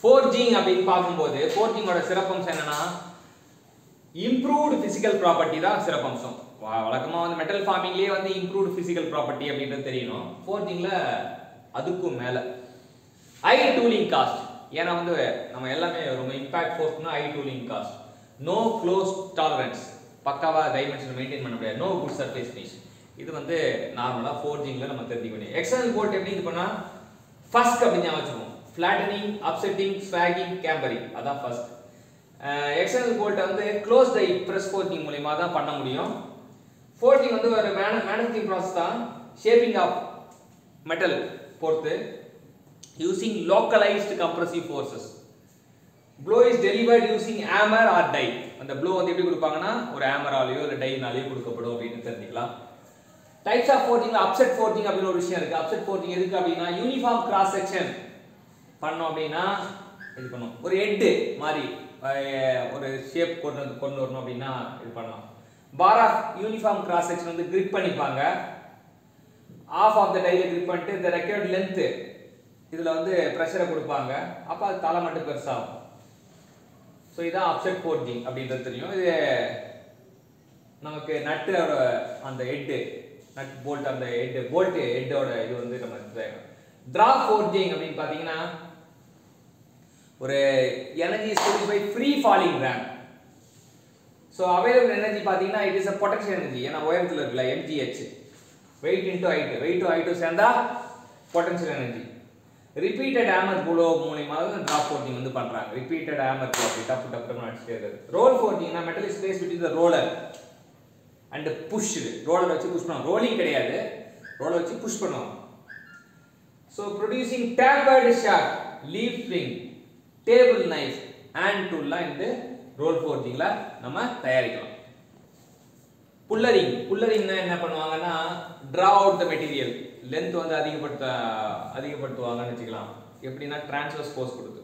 forging அப்படின்னு பார்க்கும்போது ஃபோர்ஜிங்கோட சிறப்பம்சம் என்னன்னா இம்ப்ரூவ்டு பிசிக்கல் ப்ராப்பர்ட்டி தான் சிறப்பம்சம் வ- வழக்கமா வந்து மெட்டல் ஃபார்மிங்லேயே வந்து இம்ப்ரூவ்டு பிசிக்கல் ப்ராப்பர்ட்டி அப்படின்றது தெரியணும் ஃபோர்ஜிங்ல அதுக்கும் மேல ஹை டூலிங் காஸ்ட் ஏன்னா வந்து நம்ம எல்லாமே ரொம்ப இம்பாக்ட் ஃபோர்ஸ்னா high tooling cost no close tolerance பக்காவா டைமென்ஷன் மெயின்டைன் பண்ண முடியாது நோ குட் சர்ஃபேஸ் ஃபினிஷ் இது வந்து நார்மலா ஃபோர்ஜிங்ல நம்ம தெரிஞ்சுக்க முடியும் எக்ஸ்டர்னல் போல்ட் எப்படி இது பண்ணா ஃபர்ஸ்ட் அப்படின்னு ஞாபகம் வச்சுக்கோம் ஃபிளாட்டனிங் அப்செட்டிங் ஸ்வாகிங் கேம்பரிங் அதான் ஃபர்ஸ்ட் எக்ஸ்டர்னல் போல்ட்டை வந்து க்ளோஸ் டை ப்ரெஸ் ஃபோர்ஜிங் மூலியமா தான் பண்ண முடியும் ஃபோர்ஜிங் வந்து ஒரு மேனு மேனுஃபேக்சரிங் ப்ராசஸ் தான் ஷேப்பிங் ஆஃப் மெட்டல் பொறுத்து using localised compressive forces blow is delivered using hammer or die அந்த ப்ளோ வந்து எப்படி கொடுப்பாங்கன்னா ஒரு ஹேமராலேயோ இல்லை டைனாலேயோ கொடுக்கப்படும் அப்படின்னு தெரிஞ்சுக்கலாம் டைப்ஸ் ஆஃப் ஃபோர்ஜிங்ல அப்செட் ஃபோர்ஜிங் அப்படின்னு ஒரு விஷயம் இருக்கு அப்செட் ஃபோர்ஜிங் எதுக்கு அப்படின்னா யூனிஃபார்ம் கிராஸ் செக்ஷன் பண்ணோம் அப்படின்னா இது பண்ணும் ஒரு ஹெட் மாதிரி அஹ், ஒரு ஷேப் கொண்டு வந்து கொண்டு வரணும் அப்படின்னா இது பண்ணலாம் bar of uniform cross section வந்து கிரிப் பண்ணிப்பாங்க ஆஃப் ஆஃப் த டைல கிரிப் பண்ணிட்டு இந்த ரெக்கார்ட் லென்த் இதுல வந்து ப்ரெஷரை கொடுப்பாங்க அப்ப அது தலை மட்டும் பெருசாகும் ஸோ இதான் அப்செட் ஃபோர்ஜிங் அப்படின்றது தெரியும் இது நமக்கு நட்டோட அந்த ஹெட்டு நட் போல்ட் அந்த ஹெட் போல்ட் ஹெட்டோட இது வந்து நம்ம டிராப் ஃபோர்ஜிங் அப்படின்னு பார்த்தீங்கன்னா ஒரு energy storage by free falling ram so available energy பார்த்தீங்கன்னா it is a potential energy ஏன்னா உயரத்தில் இருக்குல்ல MGH weight into height weight to height சேர்ந்தா potential energy repeated hammer blow மூலியமா தான் டிராப் ஃபோர்ஜிங் வந்து பண்றாங்க ரிப்பீட்டட் ஹேமர் புலோ அப்படி டப்பு டப்பு டப்பு அடிச்சுட்டே இருக்குது ரோல் ஃபோர்ஜிங்னா metal is space between the roller and push roller வச்சு புஷ் பண்ணுவாங்க ரோலிங் கிடையாது ரோலர் வச்சு புஷ் பண்ணுவாங்க so producing tapered shaft leaf spring table knife hand டூல்லாம் இந்த ரோல் ஃபோர்ஜிங்ல நம்ம தயாரிக்கலாம் புல்லரிங் புல்லரிங்னா என்ன பண்ணுவாங்கன்னா draw out the material length வந்து அதிகப்படுத்த அதிகப்படுத்துவாங்கன்னு வச்சுக்கலாம் எப்படின்னா டிரான்ஸ்வர்ஸ் ஃபோர்ஸ் கொடுத்து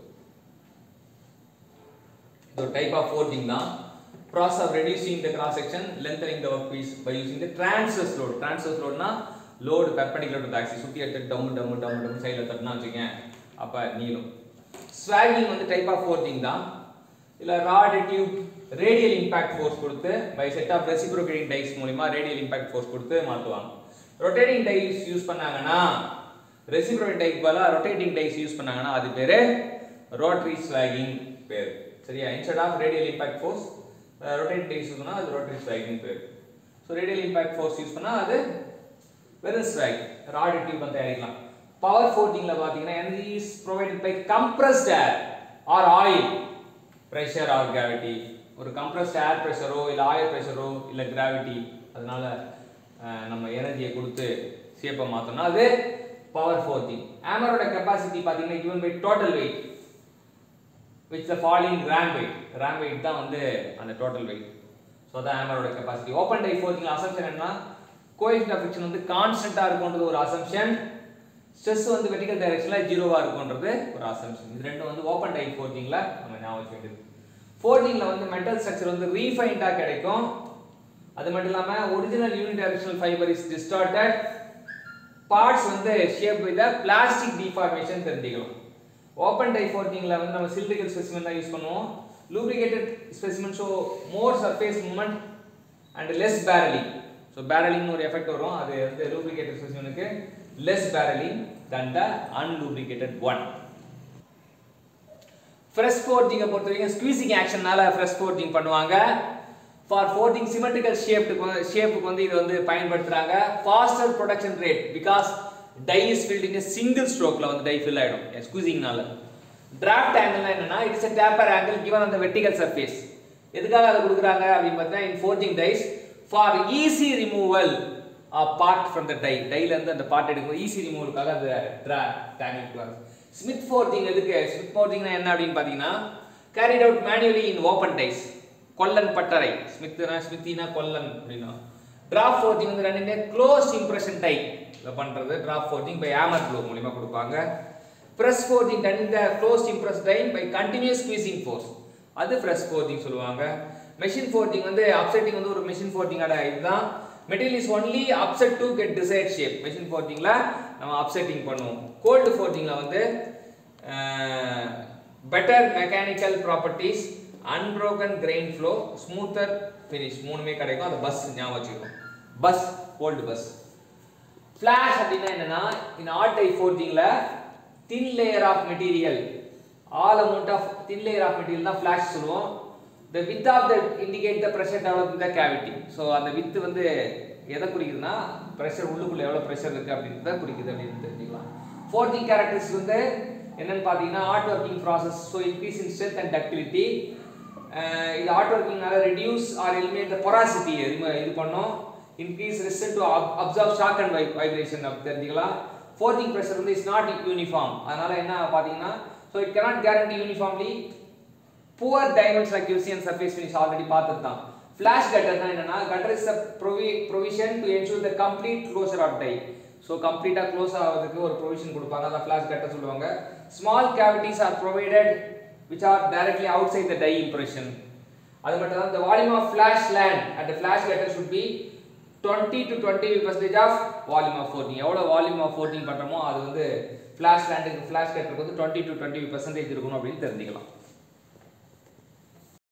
இது ஒரு டைப் ஆஃப் ஃபோர்ஜிங் தான் process of reducing the cross section lengthening the work piece by using the transverse load transverse லோட்னா லோடு பெர்பெண்டிகுலர் டு ஆக்சி சுத்தி எடுத்து டம்மு டம்மு டம்மு டம்மு சைடில் தட்டினா வச்சுக்கேன் அப்போ நீளும் ஸ்வாகிங் வந்து டைப் ஆஃப் ஃபோர்ஜிங் தான் இல்ல rod tube radial impact force கொடுத்து by set of reciprocating dies மூலியமா ரேடியல் இம்பாக்ட் ஃபோர்ஸ் கொடுத்து மாத்துவாங்க ரொட்டேட்டிங் டைஸ் யூஸ் பண்ணாங்கன்னா ரெசிப்ரோகேட் டைப் பதிலா ரொட்டேட்டிங் டைஸ் யூஸ் பண்ணாங்கன்னா அது பேரு ரோட்டரி ஸ்வாகிங் பேர் சரியா instead of radial impact force rotating dies use பண்ணா அது ரோட்டரி ஸ்வாகிங் பேர் so radial impact force use பண்ணா அது வெறும் ஸ்வாக் ராட் டியூப் வந்து தயாரிக்கலாம் பவர் ஃபோர்டிங்ல பாத்தீங்கன்னா energy is provided by compressed air or oil pressure or gravity ஒரு கம்ப்ரஸ்ட் ஏர் ப்ரெஷரோ இல்லை ஆயில் ப்ரெஷரோ இல்லை கிராவிட்டி அதனால அஹ், நம்ம எனர்ஜியை கொடுத்து ஷேப்பை மாற்றோம்னா அது பவர் ஃபோர்டிங் ஹேமரோட கெப்பாசிட்டி பார்த்தீங்கன்னா given by total weight which the falling ram weight ram weight தான் வந்து அந்த டோட்டல் வெயிட் ஸோ அதான் ஹேமரோட capacity open die forging assumption என்ன கோஎஃபிஷியன்ட் ஆஃப் ஃபிக்ஷன் வந்து கான்ஸ்டன்ட்டாக இருக்கும்ன்றது ஒரு அசம்ஷன் ஸ்ட்ரெஸ் வந்து வெர்டிகல் டைரக்ஷனில் ஜீரோவாக இருக்கும்ன்றது ஒரு அசம்ஷன் இது ரெண்டும் வந்து ஓப்பன் டை ஃபோர்ஜிங்கில் நம்ம ஞாபகம் வச்சுக்க வேண்டியது ஃபோர்ஜிங்கில் வந்து மெட்டல் ஸ்ட்ரக்சர் வந்து ரீஃபைண்டாக கிடைக்கும் அது மட்டும் இல்லாமல் original unit directional fibre is distorted parts வந்து ஷேப் வித் பிளாஸ்டிக் டிஃபார்மேஷன் தெரிஞ்சுக்கலாம் ஓப்பன் டை ஃபோர்ஜிங்கில் வந்து நம்ம சிலிண்ட்ரிக்கல் ஸ்பெசிமென் தான் யூஸ் பண்ணுவோம் lubricated specimen show more surface movement and less barrelling so barrelling ஒரு எஃபெக்ட் வரும் அது வந்து லூப்ரிகேட்டட் ஸ்பெசிமெனுக்கு less barrelling than the unlubricated one press ஃபோர்ஜிங்கை பொறுத்த வரைக்கும் ஸ்குவீசிங் ஆக்ஷன்னால ஃப்ரெஷ் ஃபோர்ஜிங் பண்ணுவாங்க ஃபார் ஃபோர்ஜிங் சிமெட்ரிக்கல் ஷேப்புக்கு ஷேப்புக்கு வந்து இது வந்து பயன்படுத்துறாங்க pastor production rate because die is filled in single ஸ்ட்ரோக்ல வந்து டை ஃபில் ஆயிடும் ஸ்குவீசிங்னால டிராஃப்ட் ஆங்கிள் என்னன்னா it's a taper angle given on the vertical surface எதுக்காக அதை கொடுக்குறாங்க அப்படின்னு பார்த்தா in forging dies for easy removal part from the die டைல இருந்து அந்த பார்ட் எடுக்கும் ஈஸி ரிமூவலுக்காக அந்த டிராஃப்ட் ஆங்கிள் ஸ்மித் ஃபோர்ஜிங் எதுக்கு ஸ்மித் ஃபோர்ஜிங்னா என்ன அப்படின்னு பார்த்தீங்கன்னா carried out manually in open dies கொல்லன் பட்டறை ஸ்மித்னா ஸ்மித்தினா கொல்லன் அப்படின்னா டிராப் ஃபோர்ஜிங் வந்து ரெண்டுமே க்ளோஸ் இம்ப்ரெஷன் டைப் இதை பண்றது drop forging by hammer blow மூலியமா கொடுப்பாங்க பிரஸ் ஃபோர்ஜிங் டன் இந்த close impress die by continuous squeezing force அது ஃப்ரெஷ் ஃபோர்ஜிங் சொல்லுவாங்க மெஷின் ஃபோர்ஜிங் வந்து அப்செட்டிங் வந்து ஒரு மெஷின் ஃபோர்ஜிங்கோட இதுதான் material is only upset to get desired shape machine ஃபோர்ஜிங்ல நம்ம அப்செட்டிங் பண்ணுவோம் கோல்டு ஃபோர்ஜிங்ல வந்து better mechanical properties unbroken grain flow smoother finish மூணுமே கிடைக்கும் அதை பஸ் ஞாபகம் வச்சுக்கணும் பஸ் ஓல்டு பஸ் ஃபிளாஷ் அப்படின்னா என்னன்னா இந்த ஆல் டைப் ஃபோர்ஜிங்ல thin layer of material all amount of thin layer of material தான் ஃபிளாஷ் சொல்லுவோம் the width of the indicate the pressure developed in the cavity so அந்த width வந்து எதை குறிக்குதுன்னா pressure உள்ளுக்குள்ள எவ்வளோ ப்ரெஷர் இருக்கு அப்படின்றத குறிக்குது அப்படின்னு தெரிஞ்சுக்கலாம் ஃபோர்ஜிங் கேரக்டர்ஸ் வந்து என்னன்னு பார்த்தீங்கன்னா art working process so increase in strength and ductility இது ஆர்ட் ஒர்க்கிங்னால ரெடியூஸ் ஆர் எலிமினேட் த பொராசிட்டி இது பண்ணோம் increase resistant to observe shock and vibration அப்படி தெரிஞ்சுக்கலாம் ஃபோர்ஜிங் ப்ரெஷர் வந்து இஸ் நாட் யூனிஃபார்ம் அதனால என்ன பார்த்தீங்கன்னா so it cannot guarantee uniformly poor diamonds அக்யூசி and surface finish already பார்த்தது தான் ஃபிளாஷ் கட்டர்னா என்னன்னா cutter is a provision to ensure the complete closer of tie so கம்ப்ளீட்டாக க்ளோஸ் ஆகிறதுக்கு ஒரு ப்ரொவிஷன் கொடுப்பாங்க அதான் ஃபிளாஷ் கட்டர் சொல்லுவாங்க small cavities are provided which are directly outside the die impression அது மட்டும் தான் the volume of flash land at the flash getter should be 20 to 25 percentage of volume of forging எவ்வளோ volume of forging பண்றோமோ அது வந்து flash landக்கு flash getterக்கு வந்து 20 to 25 percentage இருக்கணும் அப்படின்னு தெரிஞ்சுக்கலாம்